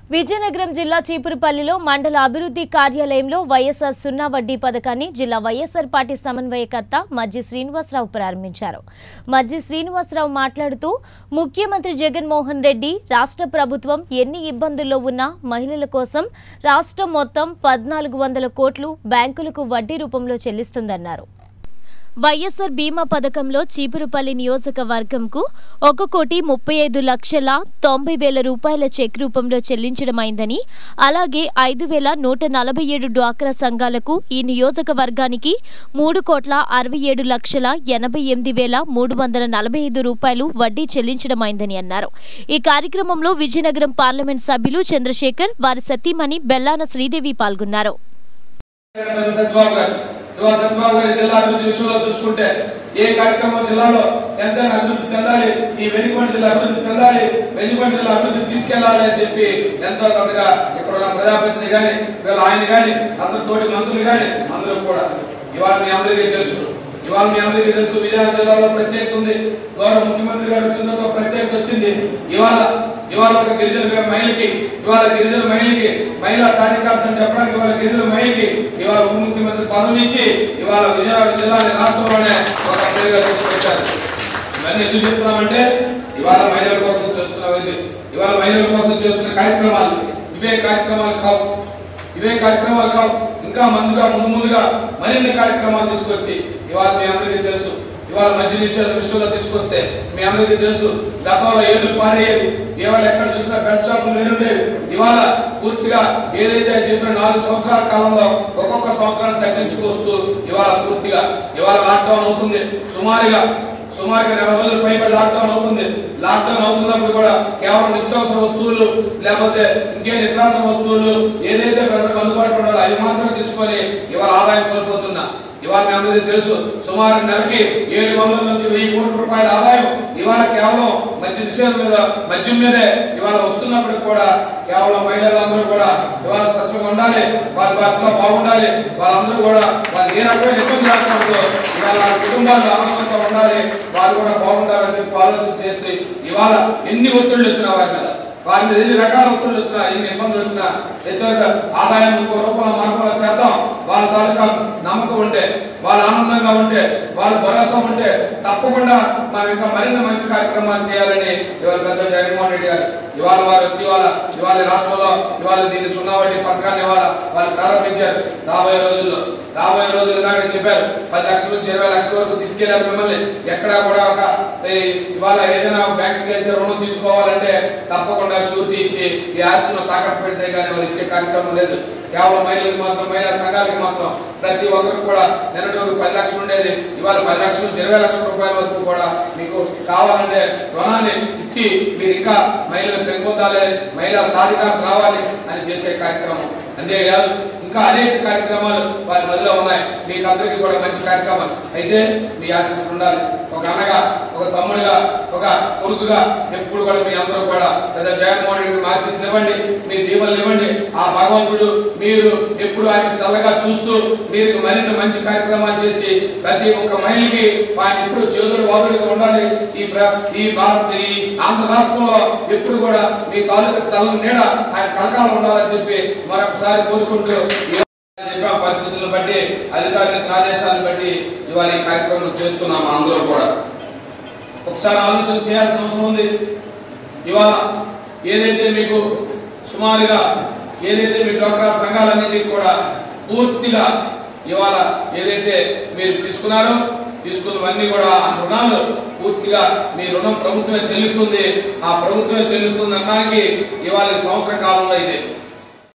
విజయనగరం జిల్లా చీపురుపల్లిలో మండల అభివృద్ధి కార్యాలయంలో వైఎస్ఆర్ సున్నా వడ్డీ పథకాన్ని జిల్లా వైఎస్ఆర్ పార్టీ సమన్వయకర్త మజ్జి శ్రీనివాసరావు ప్రారంభించారు మజ్జి శ్రీనివాసరావు మాట్లాడుతూ ముఖ్యమంత్రి జగన్మోహన్ రెడ్డి రాష్ట్ర ప్రభుత్వం ఎన్ని ఇబ్బందుల్లో ఉన్నా మహిళల కోసం రాష్ట్రం మొత్తం పద్నాలుగు వందల కోట్లు బ్యాంకులకు వడ్డీ రూపంలో చెల్లిస్తుందన్నారు వైఎస్ఆర్ బీమా పథకంలో చీపురుపల్లి నియోజకవర్గంకు ఒక కోటి ముప్పై ఐదు లక్షల తొంభై వేల రూపాయల చెక్ రూపంలో చెల్లించడమైందని అలాగే ఐదు వేల నూట నలభై ఏడు డ్వాక్రా సంఘాలకు ఈ నియోజకవర్గానికి మూడు కోట్ల అరవై ఏడు లక్షల ఎనభై ఎనిమిది వేల మూడు వందల నలభై ఐదు రూపాయలు వడ్డీ చెల్లించడమైందని అన్నారు ఈ కార్యక్రమంలో విజయనగరం పార్లమెంట్ సభ్యులు చంద్రశేఖర్ వారి సతీమణి బెల్లాన శ్రీదేవి పాల్గొన్నారు సత్యబాబు గారు ఇవాళ సత్యబాబు గారి జిల్లా అభివృద్ధి విషయంలో చూసుకుంటే ఏ కార్యక్రమం జిల్లాలో ఎంతైనా అభివృద్ధి చెందాలి ఈ వెనుకొండ జిల్లా అభివృద్ధి చెందాలి వెనుకొండ జిల్లా అభివృద్ధి తీసుకెళ్లాలి అని చెప్పి ఎంతో కొంతగా ఇక్కడ ఉన్న ప్రజాప్రతినిధి గాని వీళ్ళ ఆయన గాని అందరి తోటి మంత్రులు గాని అందరూ కూడా ఇవాళ మీ అందరికీ తెలుసు ఇవాళ మీ అందరికీ తెలుసు విజయనగరం జిల్లాలో ప్రత్యేకత ఉంది గౌరవ ముఖ్యమంత్రి గారు వచ్చిందో ప్రత్యేకత వచ్చింది ఇవాళ ఇవాళ ఒక గిరిజన మహిళకి ఇవాళ గిరిజన మహిళకి మహిళా సాధికారతను చెప్పడానికి ఇవాళ గిరిజన మహిళకి ఇవాళ ఉప ముఖ్యమంత్రి పదవి ఇచ్చి ఇవాళ విజయనగరం జిల్లాని రాష్ట్రంలోనే ఒక పేరుగా తీసుకొచ్చారు ఇవన్నీ ఎందుకు చెప్తున్నామంటే ఇవాళ మహిళల కోసం చేస్తున్న ఇది ఇవాళ మహిళల కోసం చేస్తున్న కార్యక్రమాలు ఇవే కార్యక్రమాలు కావు ఇవే కార్యక్రమాలు కావు ఇంకా ముందుగా ముందు ముందుగా మరిన్ని కార్యక్రమాలు తీసుకొచ్చి ఇవాళ మీ అందరికీ తెలుసు ఇవాళ మధ్య నిషేధ విషయంలో తీసుకొస్తే మీ అందరికీ తెలుసు గతంలో ఏళ్ళు పారేది ఇవాళ ఎక్కడ చూసినా బెడ్ షాపులు లేనుండేవి ఇవాళ పూర్తిగా ఏదైతే చెప్పిన నాలుగు సంవత్సరాల కాలంలో ఒక్కొక్క సంవత్సరాన్ని తగ్గించుకొస్తూ ఇవాళ పూర్తిగా ఇవాళ లాక్డౌన్ అవుతుంది సుమారుగా సుమారుగా నెల రోజులు పైబడి లాక్డౌన్ అవుతుంది లాక్డౌన్ అవుతున్నప్పుడు కూడా కేవలం నిత్యావసర వస్తువులు లేకపోతే ఇంకే నిత్యావసర వస్తువులు ఏదైతే ప్రజలకు అందుబాటులో ఉండాలో అవి మాత్రం తీసుకొని ఇవాళ ఆదాయం కోల్పోతున్నా ఇవాళ మీ అందరికీ తెలుసు సుమారు నెలకి ఏడు వందల నుంచి వెయ్యి కోట్ల రూపాయల ఆదాయం ఇవాళ కేవలం మద్య నిషేధం మీద మద్యం మీదే ఇవాళ వస్తున్నప్పుడు కూడా కేవలం మహిళలందరూ కూడా ఇవాళ స్వచ్ఛంగా ఉండాలి వాళ్ళ భర్తలో బాగుండాలి వాళ్ళందరూ కూడా వాళ్ళు ఏ రకమైన ఇబ్బంది రాకూడదు ఇవాళ వాళ్ళ కుటుంబాలు ఆనందంగా ఉండాలి వాళ్ళు కూడా బాగుండాలని చెప్పి ఆలోచన చేసి ఇవాళ ఎన్ని ఒత్తిళ్ళు వచ్చినా వారి మీద వారి మీద ఎన్ని రకాల ఒత్తిళ్ళు వచ్చినా ఎన్ని ఇబ్బందులు వచ్చినా హెచ్చరిక ఆదాయం ఇంకో రూపంలో మార్పులో చేద్దాం వాళ్ళ తాలూకా నమ్మకం ఉంటే వాళ్ళ ఆనందంగా ఉంటే వాళ్ళ భరోసా ఉంటే తప్పకుండా మనం ఇంకా మరిన్ని మంచి కార్యక్రమాలు చేయాలని ఇవాళ పెద్ద జగన్మోహన్ రెడ్డి గారు ఇవాళ వారు వచ్చి ఇవాళ ఇవాళ రాష్ట్రంలో ఇవాళ దీన్ని సున్నా వడ్డీ పథకాన్ని ఇవాళ వాళ్ళు ప్రారంభించారు రాబోయే రోజుల్లో రాబోయే రోజులు ఇందాక చెప్పారు పది లక్షల నుంచి ఇరవై లక్షల వరకు తీసుకెళ్లారు మిమ్మల్ని ఎక్కడా కూడా ఒక ఈ ఇవాళ ఏదైనా బ్యాంకుకి వెళ్తే రుణం తీసుకోవాలంటే తప్పకుండా షూరిటీ ఇచ్చి ఈ ఆస్తులను తాకట్టు పెడితే కానీ వారు ఇచ్చే కార్యక్రమం లేదు కేవలం మహిళలకు మాత్రం మహిళా సంఘాలకు మాత్రం ప్రతి ఒక్కరికి కూడా నిన్నటి వరకు పది లక్షలు ఉండేది ఇవాళ పది లక్షల నుంచి ఇరవై లక్షల రూపాయల వరకు కూడా మీకు కావాలంటే రుణాన్ని ఇచ్చి మీరు ఇంకా మహిళలు పెంపొందాలి మహిళా సాధికారత రావాలి అని చేసే కార్యక్రమం అంతేకాదు ఇంకా అనేక కార్యక్రమాలు వారి మధ్యలో ఉన్నాయి మీకు అందరికీ కూడా మంచి కార్యక్రమాలు అయితే మీ ఆశీస్సులు ఉండాలి ఒక అన్నగా ఒక తమ్ముడిగా ఒక కొడుకుగా ఎప్పుడు కూడా మీ అందరూ కూడా పెద్ద జగన్మోహన్ రెడ్డి మీ ఆశీస్సులు ఇవ్వండి మీ దీవెనలు ఇవ్వండి ఆ భగవంతుడు మీరు ఎప్పుడు ఆయన చల్లగా చూస్తూ మీరు మరిన్ని మంచి కార్యక్రమాలు చేసి ప్రతి ఒక్క మహిళకి ఆయన ఎప్పుడు చేదుడు వాదుడుగా ఉండాలి ఈ ప్ర- ఈ భారత్ ఈ ఆంధ్ర రాష్ట్రంలో ఎప్పుడు కూడా మీ తాలూకా చల్లని నీడ ఆయన కనకాలం ఉండాలని చెప్పి మరొకసారి కోరుకుంటూ ఈ చెప్పిన పరిస్థితులను బట్టి అధికారుల ఇచ్చిన ఆదేశాలను బట్టి ఇవాళ ఈ కార్యక్రమం చేస్తున్నాం అందరూ కూడా ఒకసారి ఆలోచన చేయాల్సిన అవసరం ఉంది ఇవాళ ఏదైతే మీకు సుమారుగా ఏదైతే మీ డ్వాక్రా సంఘాలన్నింటికి కూడా పూర్తిగా ఇవాళ ఏదైతే మీరు తీసుకున్నారో తీసుకున్నవన్నీ కూడా ఆ రుణాలు పూర్తిగా మీ రుణం ప్రభుత్వమే చెల్లిస్తుంది ఆ ప్రభుత్వమే చెల్లిస్తుంది అనడానికి ఇవాళ ఈ సంవత్సర కాలంలో ఇది